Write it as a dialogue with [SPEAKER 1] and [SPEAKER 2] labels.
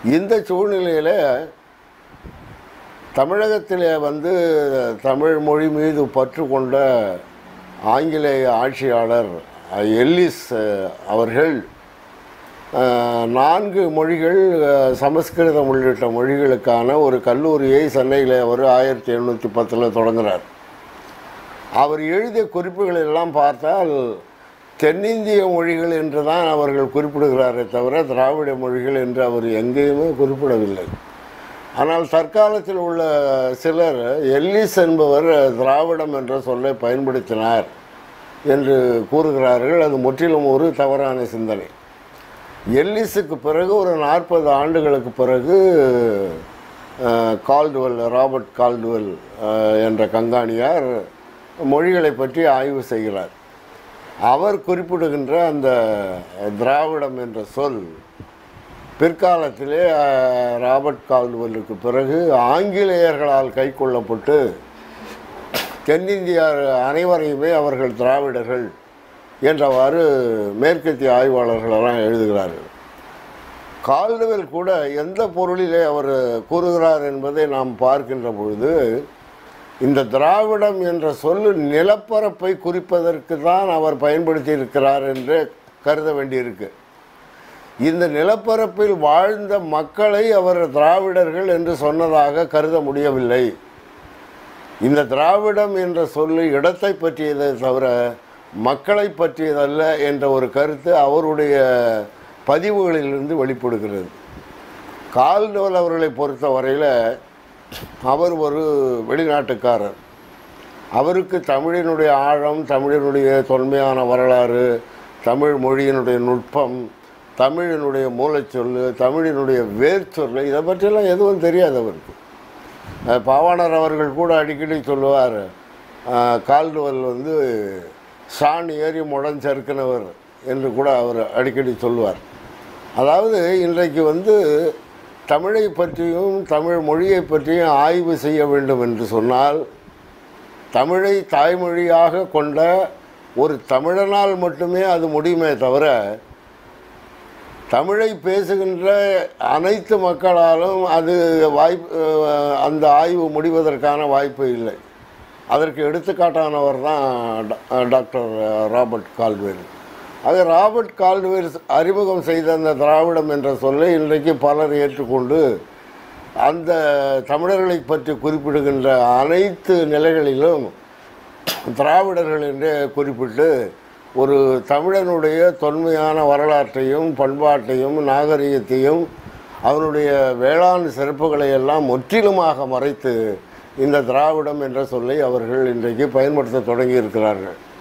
[SPEAKER 1] இந்த சூழ்நிலையில் தமிழகத்தில் வந்து தமிழ் மொழி மீது பற்று கொண்ட ஆங்கிலேய ஆட்சியாளர் அஹ், எல்லிஸ் அஹ், அவர்கள் அஹ், நான்கு மொழிகள் அஹ், சமஸ்கிருதம் உள்ளிட்ட மொழிகளுக்கான ஒரு கல்லூரியை சென்னையில் அவர் ஆயிரத்தி எழுநூற்றி பத்தில் தொடங்குகிறார் அவர் எழுதிய குறிப்புகள் எல்லாம் பார்த்தால் தென்னிந்திய மொழிகள் என்று தான் அவர்கள் குறிப்பிடுகிறாரே தவிர திராவிட மொழிகள் என்று அவர் எங்கேயுமே குறிப்பிடவில்லை ஆனால் தற்காலத்தில் உள்ள சிலர் எல்லிஸ் என்பவர் திராவிடம் என்ற சொல்லை பயன்படுத்தினார் என்று கூறுகிறார்கள் அது முற்றிலும் ஒரு தவறான சிந்தனை எல்லிஸுக்கு பிறகு ஒரு நாற்பது ஆண்டுகளுக்கு பிறகு அஹ், கால்டுவெல் ராபர்ட் கால்டுவெல் அஹ், என்ற கங்காணியார் மொழிகளை பற்றி ஆய்வு செய்கிறார் அவர் குறிப்பிடுகின்ற அந்த திராவிடம் என்ற சொல் பிற்காலத்திலே அஹ், ராபர்ட் கால்டுவெல்லுக்கு பிறகு ஆங்கிலேயர்களால் கைக்கொள்ளப்பட்டு தென்னிந்திய அனைவரையுமே அவர்கள் திராவிடர்கள் என்றவாறு மேற்கத்திய ஆய்வாளர்களெல்லாம் எழுதுகிறார்கள் கால்டுவெல் கூட எந்த பொருளிலே அவர் கூறுகிறார் என்பதை நாம் பார்க்கின்ற பொழுது இந்த திராவிடம் என்ற சொல்லு நிலப்பரப்பை குறிப்பதற்கு தான் அவர் பயன்படுத்தி இருக்கிறார் என்று கருத வேண்டியிருக்கு இந்த நிலப்பரப்பில் வாழ்ந்த மக்களை அவர் திராவிடர்கள் என்று சொன்னதாக கருத முடியவில்லை இந்த திராவிடம் என்ற சொல்லு இடத்தை பற்றியதை தவிர மக்களை பற்றியதல்ல என்ற ஒரு கருத்து அவருடைய பதிவுகளிலிருந்து வெளிப்படுகிறது கால்டோல் அவர்களை பொறுத்த வரையில் அவர் ஒரு வெளிநாட்டுக்காரர் அவருக்கு தமிழினுடைய ஆழம் தமிழினுடைய தொன்மையான வரலாறு தமிழ் மொழியினுடைய நுட்பம் தமிழினுடைய மூலச்சொல் தமிழினுடைய வேர்ச்சொல் இதை பற்றியெல்லாம் எதுவும் தெரியாது அவருக்கு அஹ் பாவாணர் அவர்கள் கூட அடிக்கடி சொல்லுவார் அஹ் கால்டுவல் வந்து சாண் ஏறி முடஞ்சறுக்கினவர் என்று கூட அவர் அடிக்கடி சொல்லுவார் அதாவது இன்றைக்கு வந்து தமிழை பற்றியும் தமிழ் மொழியை பற்றியும் ஆய்வு செய்ய வேண்டும் என்று சொன்னால் தமிழை தாய்மொழியாக கொண்ட ஒரு தமிழனால் மட்டுமே அது முடியுமே தவிர தமிழை பேசுகின்ற அனைத்து மக்களாலும் அது வாய்ப்பு அஹ், அந்த ஆய்வு முடிவதற்கான வாய்ப்பு இல்லை அதற்கு எடுத்துக்காட்டானவர் தான் டா- டாக்டர் ராபர்ட் கால்வேல் அது ராபர்ட் கால்வேல் அறிமுகம் செய்த அந்த திராவிடம் என்ற சொல்லை இன்றைக்கு பலர் ஏற்றுக்கொண்டு அந்த தமிழர்களை பற்றி குறிப்பிடுகின்ற அனைத்து நிலைகளிலும் திராவிடர்கள் என்றே குறிப்பிட்டு ஒரு தமிழனுடைய தொன்மையான வரலாற்றையும் பண்பாட்டையும் நாகரிகத்தையும் அவனுடைய வேளாண் சிறப்புகளை எல்லாம் முற்றிலுமாக மறைத்து இந்த திராவிடம் என்ற சொல்லை அவர்கள் இன்றைக்கு பயன்படுத்த தொடங்கி இருக்கிறார்கள்